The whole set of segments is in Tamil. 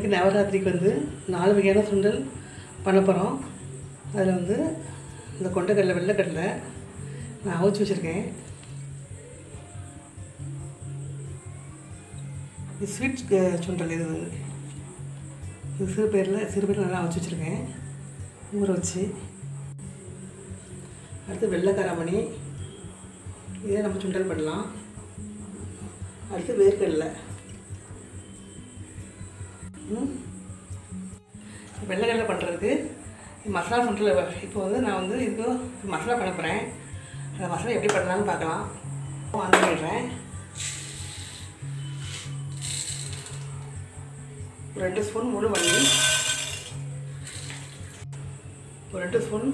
இன்றைக்கி நவராத்திரிக்கு வந்து நாலு வகையான சுண்டல் பண்ண போகிறோம் அதில் வந்து இந்த கொண்டைக்கடலை வெள்ளைக்கடலை நான் அவிச்சு வச்சுருக்கேன் இது ஸ்வீட் அஹ், சுண்டல் இது வந்து இது சிறு பேரில் சிறு பேரில் நல்லா அவிச்சு வச்சுருக்கேன் ஊற வச்சு அடுத்து வெள்ளைக்காரமணி இதே நம்ம சுண்டல் பண்ணலாம் அடுத்து வேர்க்கடலை ம் வெள்ளைக்கடலை பண்ணுறதுக்கு மசாலா சுண்டல் இப்போ வந்து நான் வந்து இப்போ மசாலா பண்ண போகிறேன் அந்த மசாலா எப்படி பண்ணலாம்னு பார்க்கலாம் ஆன் பண்ணிடுறேன் ஒரு ரெண்டு ஸ்பூன் முழு மல்லி ஒரு ரெண்டு ஸ்பூன்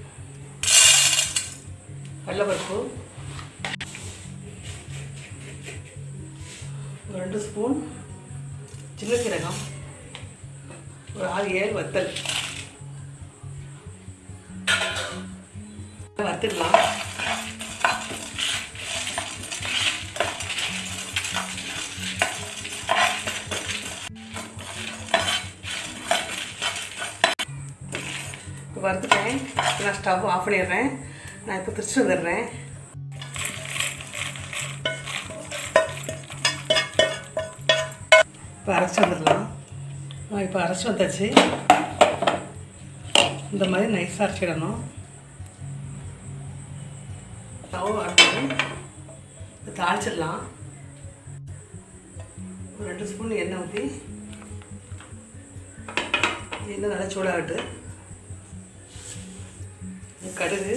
கடலைப்பருப்பு ஒரு ரெண்டு ஸ்பூன் சின்ன சீரகம் ஒரு ஆறு ஏழு வத்தல் வறுத்துடலாம் இப்போ வறுத்துட்டேன் இப்போ நான் ஸ்டவ் ஆஃப் பண்ணிடுறேன் நான் இப்போ திருச்சி வந்துடுறேன் இப்போ அரைச்சி வந்துடலாம் நான் இப்போ அரைச்சி வந்தாச்சு இந்த மாதிரி நைஸாக அரைச்சிடணும் ஸ்டவ் ஆன் பண்ணி இதை தாளிச்சிடலாம் ஒரு ரெண்டு ஸ்பூன் எண்ணெய் ஊற்றி எண்ணெய் நல்லா சூடாகட்டு கடுகு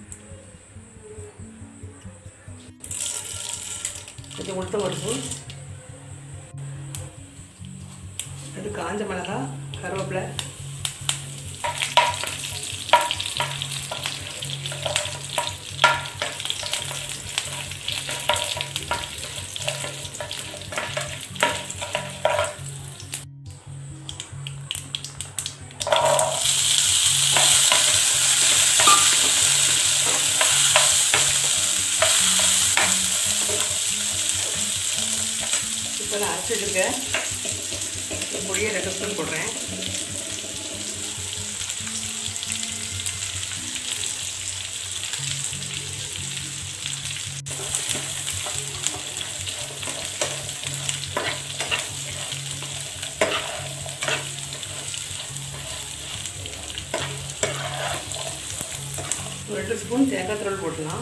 கொஞ்சம் உளுத்த பருப்பு அது காஞ்ச மிளகா கருவேப்பிலை இப்போ நான் அரைச்சி வச்சுருக்கேன் பொடியை ரெண்டு ஸ்பூன் போடுறேன் ஒரு ரெண்டு ஸ்பூன் தேங்காய் துருவல் போட்டுக்கலாம்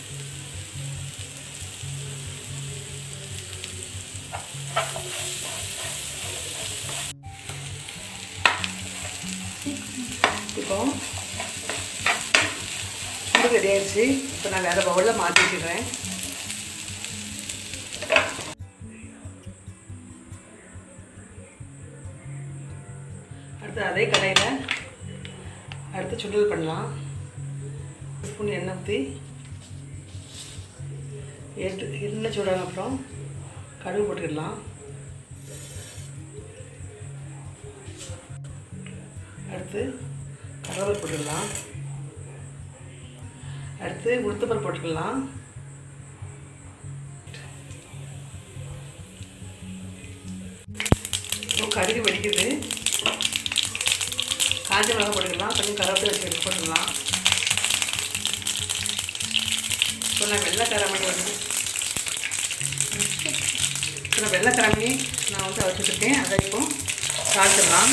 இப்போ இது ரெடி ஆயிடுச்சு இப்போ நான் வேறு பவுலில் மாற்றி வச்சுக்கிறேன் அடுத்து அதே கடையில் அடுத்து சுண்டல் பண்ணலாம் ஒரு ஸ்பூன் எண்ணெய் ஊற்றி எட்டு எண்ணெய் சூடான அப்புறம் கடுகு போட்டுக்கிடலாம் அடுத்து கடலை போட்டுக்கலாம் அடுத்து உளுத்தப்பருப்பு போட்டுக்கலாம் இப்போ கடுகு வெடிக்குது காஞ்ச மிளகா போட்டுக்கலாம் கொஞ்சம் கருவேப்பிலை வச்சு போட்டுக்கலாம் இப்போ நான் வெள்ளைக்கரமணி வந்து இப்போ நான் வெள்ளைக்கரமணி நான் வந்து வச்சுருக்கேன் அதை இப்போ தாழ்த்திடலாம்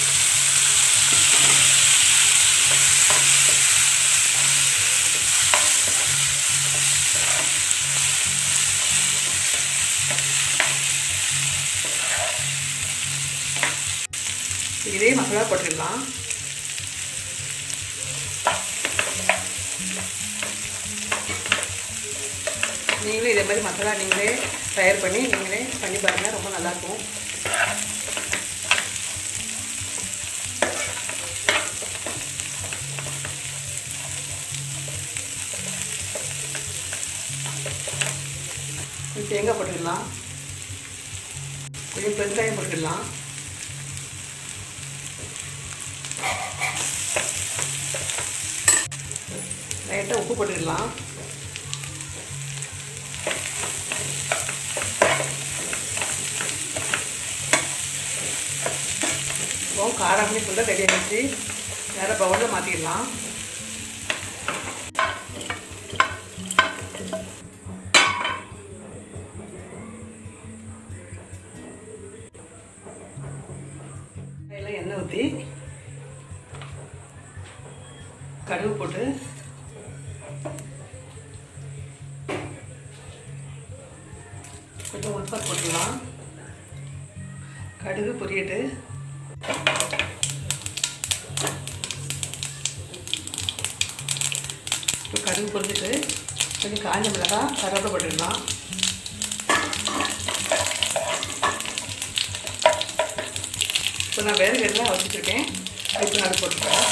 இதே மசாலா போட்டுடலாம் நீங்களே இதே மாதிரி மசாலா நீங்களே தயார் பண்ணி நீங்களே பண்ணி பாருங்கள் ரொம்ப நல்லாயிருக்கும் கொஞ்சம் தேங்காய் போட்டுக்கலாம் கொஞ்சம் பெருங்காயம் போட்டுக்கலாம் லைட்டாக உப்பு போட்டுக்கலாம் காராமணி ஃபுல்லாக ரெடி ஆகிடுச்சு வேறு பவுலில் மாற்றிடலாம் அதில் எண்ணெய் ஊற்றி கடுகு போட்டு கொஞ்சம் உள்பா போட்டுடலாம் கடுகு பொரியட்டு இப்போ கடுகு பொரிஞ்சிட்டு கொஞ்சம் காஞ்ச மிளகாய் கருவேப்பிலை போட்டுடலாம் இப்போ நான் வேறு எல்லாம் வச்சுருக்கேன் இப்போ நான் போட்டுக்கிறேன்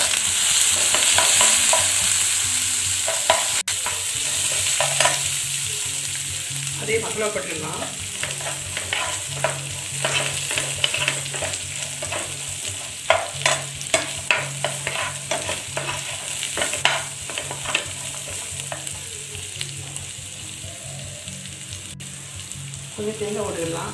அதே மசாலா போட்டுடலாம் கொஞ்சம் தேங்காய் போட்டுக்கலாம்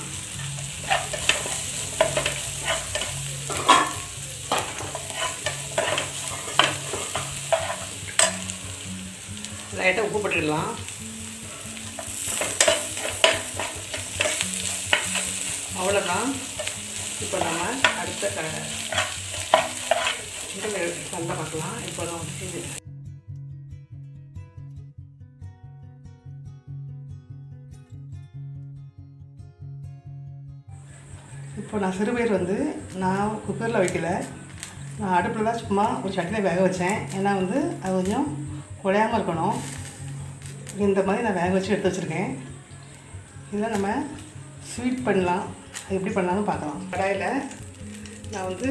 லைட்டாக உப்பு போட்டுடலாம் அவ்வளோதான் இப்போ நம்ம அடுத்த க இதில் நல்லா பார்க்கலாம் இப்போ தான் வந்து இப்போ நான் சிறுபயிர் வந்து நான் குக்கரில் வைக்கல நான் அடுப்பில் தான் சும்மா ஒரு சட்டியில் வேக வச்சேன் ஏன்னா வந்து அது கொஞ்சம் குழையாமல் இருக்கணும் இந்த மாதிரி நான் வேக வச்சு எடுத்து வச்சுருக்கேன் இதில் நம்ம ஸ்வீட் பண்ணலாம் அது எப்படி பண்ணலாம்னு பார்க்கலாம் கடாயில் நான் வந்து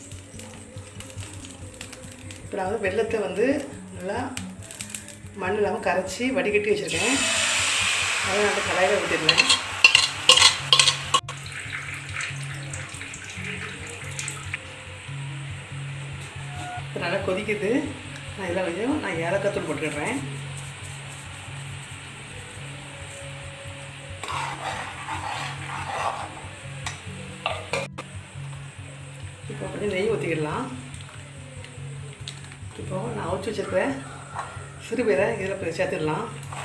இப்போ நான் வந்து வெள்ளத்தை வந்து நல்லா மண் இல்லாமல் கரைச்சி வடிகட்டி வச்சுருக்கேன் அதை நான் கடாயில் ஊற்றிடுவேன் இப்போ நல்லா கொதிக்குது நான் இதில் கொஞ்சம் நான் ஏலக்காய் தூள் போட்டுக்கிறேன் இப்போ கொஞ்சம் நெய் ஊற்றிக்கிடலாம் இப்போ நான் அவிச்சு வச்சுருக்கிற சிறுபீரை இதில் போய் சேர்த்துடலாம்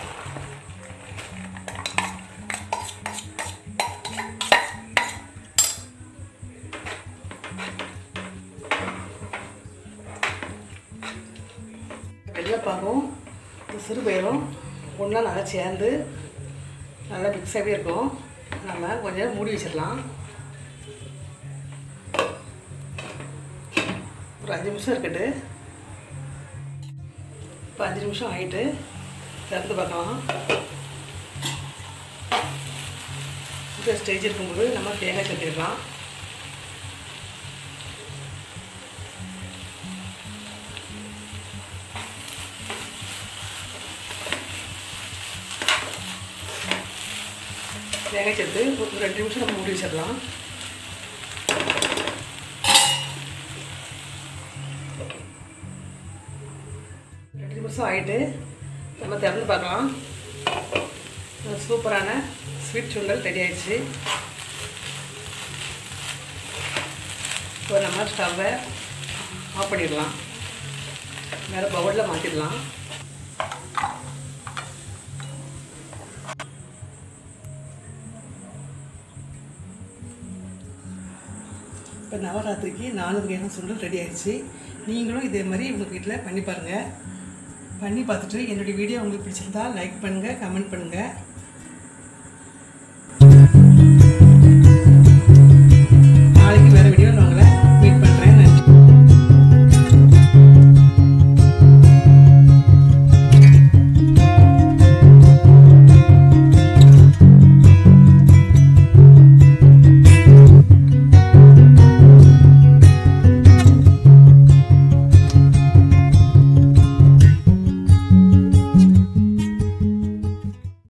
வெள்ளைப்பாகும் இந்த சிறுபயிரும் ஒன்றா நல்லா சேர்ந்து நல்லா மிக்ஸாகவே இருக்கும் நம்ம கொஞ்சம் மூடி வச்சிடலாம் ஒரு அஞ்சு நிமிஷம் இருக்கட்டு இப்போ அஞ்சு நிமிஷம் ஆகிட்டு திறந்து பார்க்கலாம் இந்த ஸ்டேஜ் இருக்கும்போது நம்ம தேங்காய் சேர்த்துக்கலாம் தேங்காய் சேர்த்து ஒரு ரெண்டு நிமிஷம் நம்ம மூடி வச்சிடலாம் ரெண்டு நிமிஷம் ஆகிட்டு நம்ம திறந்து பார்க்கலாம் சூப்பரான ஸ்வீட் சுண்டல் ரெடி ஆயிடுச்சு இப்போ நம்ம ஸ்டவ்வை ஆஃப் பண்ணிடலாம் வேறு பவுலில் மாற்றிடலாம் இப்போ நவராத்திரிக்கு நாலு வகையான சுண்டல் ரெடி ஆயிடுச்சு நீங்களும் இதே மாதிரி உங்கள் வீட்டில் பண்ணி பாருங்கள் பண்ணி பார்த்துட்டு என்னுடைய வீடியோ உங்களுக்கு பிடிச்சிருந்தா லைக் பண்ணுங்கள் கமெண்ட் பண்ணுங்கள்